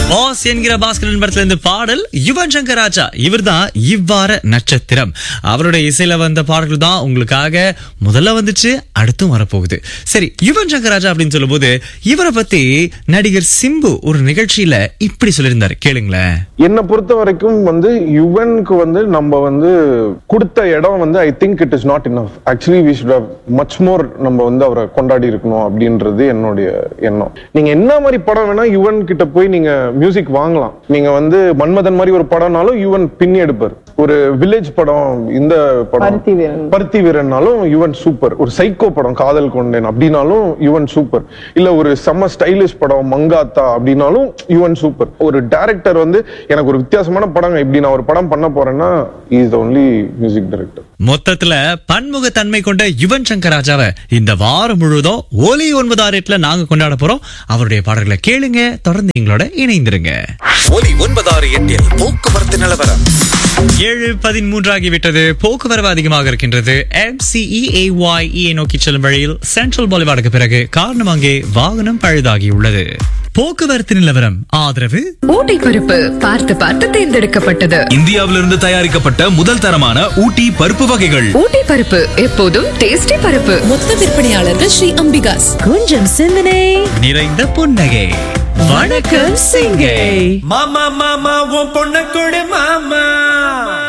Pass என்கிற பாஸ்கரன் படத்துல இருந்து பாடல் யுவன் சங்கர் ராஜா இவர்தான் இவ்வார நட்சத்திரம் அவருடைய இசையில வந்த பாடல்கள் தான் உங்களுக்காக முதல்ல வந்துச்சு அடுத்தும் வரப்போகுது சரி யுவன் சங்கர் ராஜா அப்படின்னு சொல்லும்போது இவரை பத்தி நடிகர் சிம்பு ஒரு நிகழ்ச்சியில இப்படி சொல்லியிருந்தாரு கேளுங்களேன் என்னை பொறுத்த வரைக்கும் வந்து யுவனுக்கு வந்து நம்ம வந்து கொடுத்த இடம் வந்து I think it is not enough actually we should have much more நம்ம வந்து அவரை கொண்டாடி இருக்கணும் அப்படின்றது என்னுடைய எண்ணம் நீங்க என்ன மாதிரி படம் வேணா யுவன் கிட்ட போய் நீங்க மியூசிக் வாங்கலாம் நீங்க வந்து மன்மதன் மாதிரி ஒரு படம்னாலும் யுவன் பின்னி எடுப்பார் ஒரு வில்லேஜ் படம் இந்த படம் பருத்தி வீரன். பருத்தி வீரன்னாலும் யுவன் சூப்பர் ஒரு சைக்கோ படம் காதல் கொண்டேன் அப்படின்னாலும் யுவன் சூப்பர் இல்ல ஒரு செம்ம ஸ்டைலிஷ் படம் மங்காத்தா அப்படின்னாலும் யுவன் சூப்பர் ஒரு டைரக்டர் வந்து எனக்கு ஒரு வித்தியாசமான படம் இப்படி நான் ஒரு படம் பண்ண போறேன்னா இஸ் ஒன்லி மியூசிக் டைரக்டர் மொத்தத்துல பன்முகத்தன்மை கொண்ட யுவன் சங்கர் ராஜாவை இந்த வாரம் முழுவதும் ஒலி ஒன்பதாம் ரேட்ல நாங்க கொண்டாட போறோம் அவருடைய பாடல்களை கேளுங்க தொடர்ந்து எங்களோட இணைந்திருங்க ஒலி ஒன்பதாறு எட்டில் போக்குவரத்து நிலவரம் ஏழு பதிமூன்றாகிவிட்டது போக்குவரவு அதிகமாக இருக்கின்றது எம்சிஇஏஒய் நோக்கி செல்லும் வழியில் சென்ட்ரல் பாலிவாடுக்கு பிறகு காரணம் அங்கே வாகனம் பழுதாகியுள்ளது போக்குவரத்து நிலவரம் ஆதரவு ஊட்டி பருப்பு பார்த்து பார்த்து தேர்ந்தெடுக்கப்பட்டது இந்தியாவிலிருந்து தயாரிக்கப்பட்ட முதல் தரமான ஊட்டி பருப்பு வகைகள் ஊட்டி பருப்பு எப்போதும் டேஸ்டி பருப்பு மொத்த விற்பனையாளர்கள் ஸ்ரீ அம்பிகாஸ் கொஞ்சம் சிந்தனை நிறைந்த புன்னகை வணக்கம் சிங்கை மாமா மாமா உன் பொண்ணு கொடு மாமா